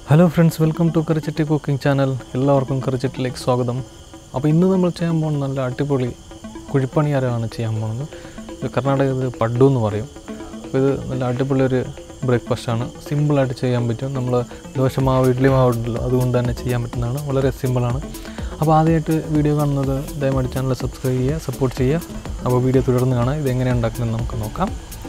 hello friends welcome to Karichatti cooking channel എല്ലാവർക്കും കറിച്ചട്ടിലേക്ക് സ്വാഗതം അപ്പോൾ ഇന്ന് നമ്മൾ ചെയ്യാൻ പോകുന്നത് നല്ല അടിപൊളി കുഴിപ്പണിയാരമാണ് ചെയ്യാൻ പോകുന്നത് ഇത് കർണാടകത്തിൽ പഡു എന്ന് പറയും അപ്പോൾ ഇത് നല്ല അടിപൊളി ഒരു ബ്രേക്ക്ഫാസ്റ്റാണ് സിമ്പിളായിട്ട് ചെയ്യാൻ പറ്റും നമ്മൾ ദോശമാവ് ഇഡ്ഡലി മാവ് ഉണ്ടല്ലോ അതുകൊണ്ട് തന്നെ ചെയ്യാൻ പറ്റുന്നതാണ് വളരെ സിമ്പിളാണ് അപ്പോൾ ആദ്യമായിട്ട് വീഡിയോ കാണുന്നത് ദയവായിട്ട് ചാനൽ സബ്സ്ക്രൈബ് ചെയ്യുക സപ്പോർട്ട് ചെയ്യുക അപ്പോൾ വീഡിയോ തുടർന്ന് കാണാം ഇതെങ്ങനെയാണ് ഉണ്ടാക്കുന്നത് നമുക്ക് നോക്കാം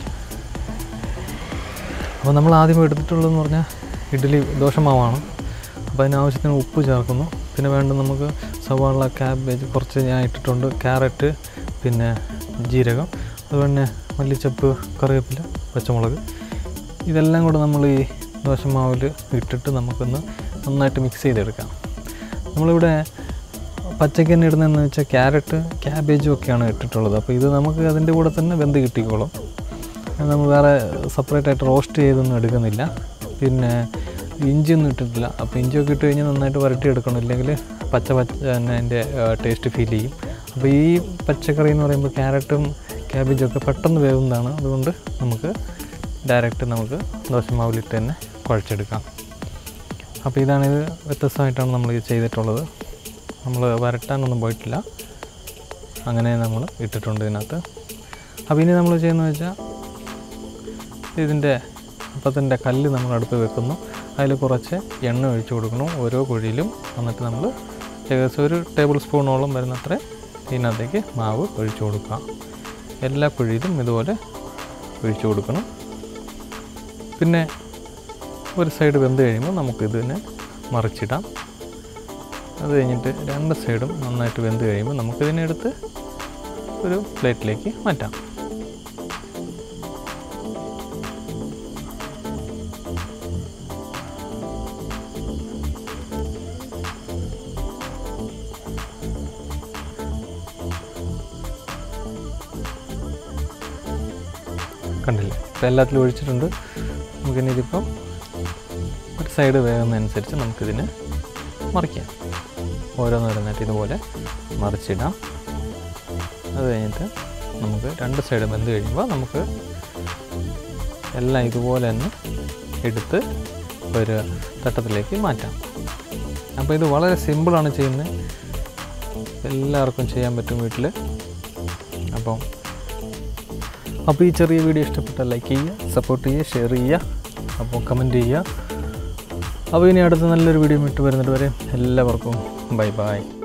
അപ്പോൾ നമ്മൾ ആദ്യം എടുത്തിട്ടുള്ളതെന്ന് പറഞ്ഞാൽ ഇഡ്ഡലി ദോശമാവാണ് അപ്പോൾ അതിനാവശ്യത്തിന് ഉപ്പ് ചേർക്കുന്നു പിന്നെ വേണ്ട നമുക്ക് സവാള ക്യാബേജ് കുറച്ച് ഞാൻ ഇട്ടിട്ടുണ്ട് ക്യാരറ്റ് പിന്നെ ജീരകം അതുപോലെ മല്ലിച്ചപ്പ് കറിവേപ്പില പച്ചമുളക് ഇതെല്ലാം കൂടെ നമ്മൾ ഈ ദോശമാവിൽ ഇട്ടിട്ട് നമുക്കൊന്ന് നന്നായിട്ട് മിക്സ് ചെയ്തെടുക്കാം നമ്മളിവിടെ പച്ചക്ക് തന്നെ ഇടുന്നതെന്ന് വെച്ചാൽ ക്യാരറ്റ് ക്യാബേജും ഒക്കെയാണ് ഇട്ടിട്ടുള്ളത് അപ്പോൾ ഇത് നമുക്ക് അതിൻ്റെ കൂടെ തന്നെ വെന്ത് കിട്ടിക്കോളും അത് നമ്മൾ വേറെ സെപ്പറേറ്റ് ആയിട്ട് റോസ്റ്റ് ചെയ്തൊന്നും എടുക്കുന്നില്ല പിന്നെ ഇഞ്ചിയൊന്നും ഇട്ടിട്ടില്ല അപ്പോൾ ഇഞ്ചിയൊക്കെ ഇട്ട് കഴിഞ്ഞാൽ നന്നായിട്ട് വരട്ടി എടുക്കണം ഇല്ലെങ്കിൽ പച്ച പച്ച തന്നെ അതിൻ്റെ ടേസ്റ്റ് ഫീൽ ചെയ്യും അപ്പോൾ ഈ പച്ചക്കറി എന്ന് പറയുമ്പോൾ ക്യാരറ്റും ക്യാബേജും ഒക്കെ പെട്ടെന്ന് വേവുന്നതാണ് അതുകൊണ്ട് നമുക്ക് ഡയറക്റ്റ് നമുക്ക് ദോശമാവിലിട്ട് തന്നെ കുഴച്ചെടുക്കാം അപ്പോൾ ഇതാണിത് വ്യത്യസ്തമായിട്ടാണ് നമ്മൾ ഇത് ചെയ്തിട്ടുള്ളത് നമ്മൾ വരട്ടാനൊന്നും പോയിട്ടില്ല അങ്ങനെ നമ്മൾ ഇട്ടിട്ടുണ്ട് ഇതിനകത്ത് അപ്പോൾ ഇനി നമ്മൾ ചെയ്യുന്നത് വെച്ചാൽ ഇതിൻ്റെ അപ്പത്തിൻ്റെ കല്ല് നമ്മൾ അടുപ്പ് വെക്കുന്നു അതിൽ കുറച്ച് എണ്ണ ഒഴിച്ചു കൊടുക്കണം ഓരോ കുഴിയിലും എന്നിട്ട് നമ്മൾ ഏകദേശം ഒരു ടേബിൾ സ്പൂണോളം വരുന്നത്ര ഇതിനകത്തേക്ക് മാവ് ഒഴിച്ചു കൊടുക്കുക എല്ലാ കുഴിയിലും ഇതുപോലെ ഒഴിച്ചു കൊടുക്കണം പിന്നെ ഒരു സൈഡ് വെന്ത് കഴിയുമ്പോൾ നമുക്ക് ഇതിനെ മറിച്ചിടാം അത് കഴിഞ്ഞിട്ട് രണ്ട് സൈഡും നന്നായിട്ട് വെന്ത് കഴിയുമ്പോൾ നമുക്കിതിനെ എടുത്ത് ഒരു പ്ലേറ്റിലേക്ക് മാറ്റാം കണ്ടില്ലേ ഇപ്പം എല്ലാത്തിലും ഒഴിച്ചിട്ടുണ്ട് നമുക്കിനി ഇതിപ്പം ഒരു സൈഡ് വേകുന്നതനുസരിച്ച് നമുക്കിതിനെ മറിക്കാം ഓരോന്നോരോന്നായിട്ട് ഇതുപോലെ മറിച്ചിടാം അത് കഴിഞ്ഞിട്ട് നമുക്ക് രണ്ട് സൈഡ് വെന്ത് കഴിയുമ്പോൾ നമുക്ക് എല്ലാം ഇതുപോലെ തന്നെ എടുത്ത് ഒരു തട്ടത്തിലേക്ക് മാറ്റാം അപ്പോൾ ഇത് വളരെ സിമ്പിളാണ് ചെയ്യുന്നത് എല്ലാവർക്കും ചെയ്യാൻ പറ്റും വീട്ടിൽ അപ്പം അപ്പോൾ ഈ ചെറിയ വീഡിയോ ഇഷ്ടപ്പെട്ടാൽ ലൈക്ക് ചെയ്യുക സപ്പോർട്ട് ചെയ്യുക ഷെയർ ചെയ്യുക അപ്പോൾ കമൻറ്റ് ചെയ്യുക അപ്പോൾ ഇനി അടുത്ത നല്ലൊരു വീഡിയോ ഇട്ട് വരുന്നിട്ട് വരെ എല്ലാവർക്കും ബൈ ബൈ